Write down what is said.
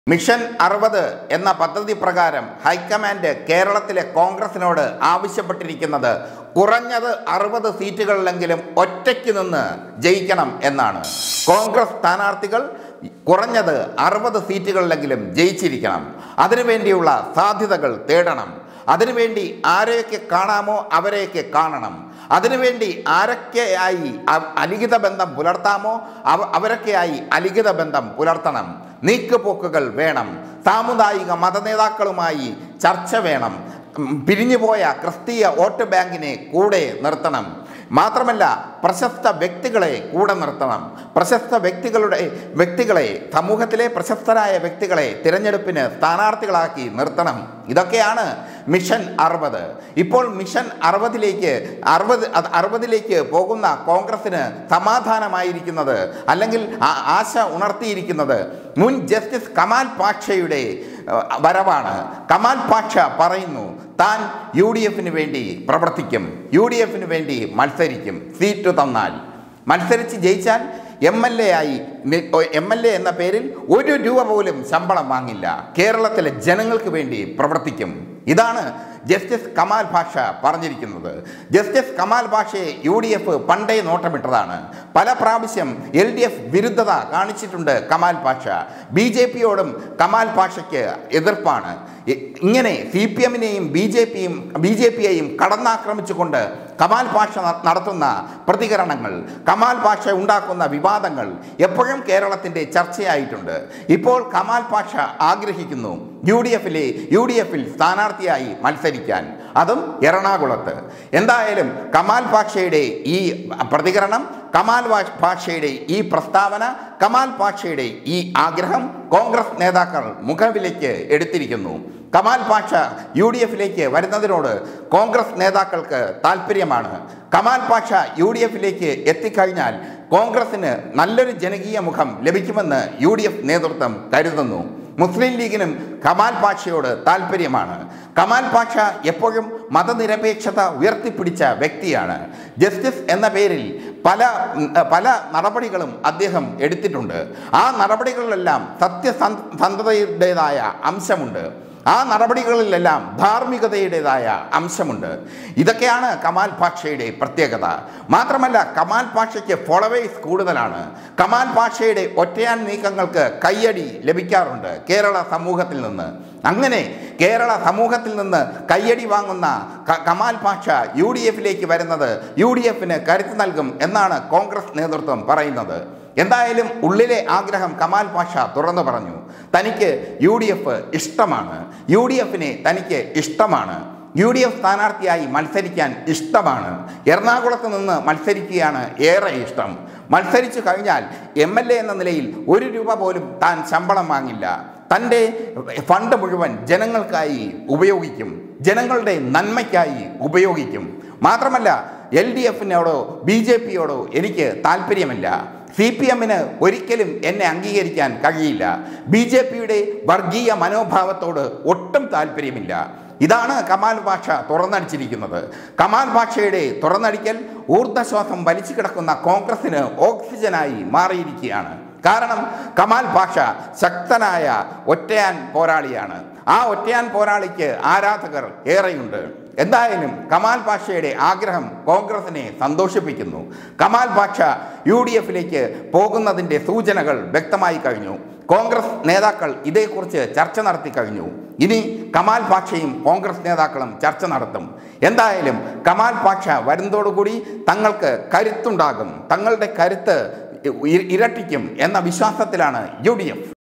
mission അറുപത് എന്ന പദ്ധതി പ്രകാരം ഹൈക്കമാൻഡ് കേരളത്തിലെ കോൺഗ്രസിനോട് ആവശ്യപ്പെട്ടിരിക്കുന്നത് കുറഞ്ഞത് അറുപത് സീറ്റുകളിലെങ്കിലും ഒറ്റയ്ക്ക് നിന്ന് ജയിക്കണം എന്നാണ് കോൺഗ്രസ് സ്ഥാനാർത്ഥികൾ കുറഞ്ഞത് അറുപത് സീറ്റുകളിലെങ്കിലും ജയിച്ചിരിക്കണം അതിനുവേണ്ടിയുള്ള സാധ്യതകൾ തേടണം അതിനുവേണ്ടി ആരെയൊക്കെ കാണാമോ അവരെയൊക്കെ കാണണം അതിനുവേണ്ടി ആരൊക്കെയായി അ- അലിഖിത ബന്ധം പുലർത്താമോ അവ അവരൊക്കെയായി അലിഖിത ബന്ധം പുലർത്തണം നീക്കുപോക്കുകൾ വേണം സാമുദായിക മതനേതാക്കളുമായി ചർച്ച വേണം ഉം, പിരിഞ്ഞുപോയ ക്രിസ്തീയ വോട്ട് ബാങ്കിനെ കൂടെ നിർത്തണം മാത്രമല്ല പ്രശസ്ത വ്യക്തികളെ കൂടെ നിർത്തണം പ്രശസ്ത വ്യക്തികളുടെ വ്യക്തികളെ സമൂഹത്തിലെ പ്രശസ്തരായ വ്യക്തികളെ തിരഞ്ഞെടുപ്പിന് സ്ഥാനാർത്ഥികളാക്കി നിർത്തണം ഇതൊക്കെയാണ് മിഷൻ അറുപത് ഇപ്പോൾ മിഷൻ അറുപതിലേക്ക് അറുപത് അത് അറുപതിലേക്ക് പോകുന്ന കോൺഗ്രസിന് സമാധാനമായിരിക്കുന്നത് അല്ലെങ്കിൽ ആ- ആശ ഉണർത്തിയിരിക്കുന്നത് മുൻ ജസ്റ്റിസ് കമാൽ പാക്ഷയുടെ ഏഹ്, വരവാണ് കമാൽ പാക്ഷ പറയുന്നു താൻ യു ഡി എഫിന് വേണ്ടി പ്രവർത്തിക്കും യു ഡി എഫിന് വേണ്ടി മത്സരിക്കും സീറ്റ് തന്നാൽ മത്സരിച്ച് ജയിച്ചാൽ എം എൽ എ ആയി എം എൽ എ എന്ന പേരിൽ ഒരു രൂപ പോലും ശമ്പളം വാങ്ങില്ല കേരളത്തിലെ ജനങ്ങൾക്ക് വേണ്ടി പ്രവർത്തിക്കും ഇതാണ് ജസ്റ്റിസ് കമാൽ ഭാഷ പറഞ്ഞിരിക്കുന്നത് ജസ്റ്റിസ് കമാൽ ഭാഷയെ യു ഡി എഫ് പണ്ടേ നോട്ടമിട്ടതാണ് പല പ്രാവശ്യം എൽ ഡി എഫ് വിരുദ്ധത കാണിച്ചിട്ടുണ്ട് കമാൽ പാഷ ബി ജെ പിയോടും കമാൽ പാഷയ്ക്ക് എതിർപ്പാണ് ഇ- ഇങ്ങനെ സി പി എമ്മിനെയും ബി ജെ പിയും ബി ജെ പിയെയും കടന്നാക്രമിച്ചുകൊണ്ട് കമാൽ പാഷ ന- നടത്തുന്ന പ്രതികരണങ്ങൾ കമാൽ പാഷ ഉണ്ടാക്കുന്ന വിവാദങ്ങൾ എപ്പോഴും കേരളത്തിൻ്റെ ചർച്ചയായിട്ടുണ്ട് ഇപ്പോൾ കമാൽ പാഷ ആഗ്രഹിക്കുന്നു യു ഡി എഫിലെ യു ഡി എഫിൽ സ്ഥാനാർത്ഥിയായി മത്സരിക്കാൻ അതും എറണാകുളത്ത് എന്തായാലും കമാൽ പാഷയുടെ ഈ പ്രതികരണം കമാൽ വാ- പാഷയുടെ ഈ പ്രസ്താവന കമാൽ പാഷയുടെ ഈ ആഗ്രഹം കോൺഗ്രസ് നേതാക്കൾ മുഖവിലേക്ക് എടുത്തിരിക്കുന്നു കമാൽ പാഷ യു ഡി എഫിലേക്ക് വരുന്നതിനോട് കോൺഗ്രസ് നേതാക്കൾക്ക് താല്പര്യമാണ് കമാൽ പാഷ യു ഡി എഫിലേക്ക് എത്തിക്കഴിഞ്ഞാൽ കോൺഗ്രസിന് നല്ലൊരു ജനകീയ മുഖം ലഭിക്കുമെന്ന് യു ഡി എഫ് നേതൃത്വം കരുതുന്നു മുസ്ലിം ലീഗിനും കമാൽ പാഷയോട് താല്പര്യമാണ് കമാൽ പാഷ എപ്പോഴും മതനിരപേക്ഷത ഉയർത്തിപ്പിടിച്ച വ്യക്തിയാണ് ജസ്റ്റിസ് എന്ന പേരിൽ പല ഉം, പല നടപടികളും അദ്ദേഹം എടുത്തിട്ടുണ്ട് ആ നടപടികളിലെല്ലാം സത്യസന്ധതയുടേതായ അംശമുണ്ട് ആ നടപടികളിലെല്ലാം ധാർമ്മികതയുടേതായ അംശമുണ്ട് ഇതൊക്കെയാണ് കമാൽ പാഷയുടെ പ്രത്യേകത മാത്രമല്ല കമാൽ പാഷയ്ക്ക് ഫോളോവേഴ്സ് കൂടുതലാണ് കമാൽ പാഷയുടെ ഒറ്റയാൻ നീക്കങ്ങൾക്ക് കയ്യടി ലഭിക്കാറുണ്ട് കേരള സമൂഹത്തിൽ നിന്ന് അങ്ങനെ കേരള സമൂഹത്തിൽ നിന്ന് കയ്യടി വാങ്ങുന്ന ക- കമാൽ പാഷ യു ഡി എഫിലേക്ക് വരുന്നത് യു ഡി എഫിന് കരുത്ത് നൽകും എന്നാണ് കോൺഗ്രസ് നേതൃത്വം പറയുന്നത് എന്തായാലും ഉള്ളിലെ ആഗ്രഹം കമാൽ പാഷ തുറന്നു പറഞ്ഞു തനിക്ക് യു ഡി എഫ് ഇഷ്ടമാണ് യു ഡി എഫിനെ തനിക്ക് ഇഷ്ടമാണ് യു ഡി എഫ് സ്ഥാനാർത്ഥിയായി മത്സരിക്കാൻ ഇഷ്ടമാണ് എറണാകുളത്ത് നിന്ന് മത്സരിക്കുകയാണ് ഏറെ ഇഷ്ടം മത്സരിച്ചു കഴിഞ്ഞാൽ എം എൽ എ എന്ന നിലയിൽ ഒരു രൂപ പോലും താൻ ശമ്പളം വാങ്ങില്ല തൻ്റെ ഫണ്ട് മുഴുവൻ ജനങ്ങൾക്കായി ഉപയോഗിക്കും ജനങ്ങളുടെ നന്മയ്ക്കായി ഉപയോഗിക്കും മാത്രമല്ല എൽ ഡി എഫിനോടോ ബി ജെ പിയോടോ എനിക്ക് താല്പര്യമില്ല സി പി എമ്മിന് ഒരിക്കലും എന്നെ അംഗീകരിക്കാൻ കഴിയില്ല ബി ജെ പിയുടെ വർഗീയ മനോഭാവത്തോട് ഒട്ടും താല്പര്യമില്ല ഇതാണ് കമാൽ ഭാഷ തുറന്നടിച്ചിരിക്കുന്നത് കമാൽ ഭാഷയുടെ തുറന്നടിക്കൽ ഊർദ്ധശ്വാസം വലിച്ചു കിടക്കുന്ന കോൺഗ്രസിന് ഓക്സിജനായി മാറിയിരിക്കുകയാണ് കാരണം കമാൽ ഭാഷ ശക്തനായ ഒറ്റയാൻ പോരാളിയാണ് ആ ഒറ്റയാൻ പോരാളിക്ക് ആരാധകർ ഏറെയുണ്ട് എന്തായാലും കമാൽ പാഷയുടെ ആഗ്രഹം കോൺഗ്രസിനെ സന്തോഷിപ്പിക്കുന്നു കമാൽ പാഷ യു ഡി എഫിലേക്ക് പോകുന്നതിൻ്റെ സൂചനകൾ വ്യക്തമായി കഴിഞ്ഞു കോൺഗ്രസ് നേതാക്കൾ ഇതേക്കുറിച്ച് ചർച്ച നടത്തി കഴിഞ്ഞു ഇനി കമാൽ പാഷയും കോൺഗ്രസ് നേതാക്കളും ചർച്ച നടത്തും എന്തായാലും കമാൽ പാഷ വരുന്നതോടുകൂടി തങ്ങൾക്ക് കരുത്തുണ്ടാകും തങ്ങളുടെ കരുത്ത് ഇ- ഇരട്ടിക്കും എന്ന വിശ്വാസത്തിലാണ് യു ഡി എഫ്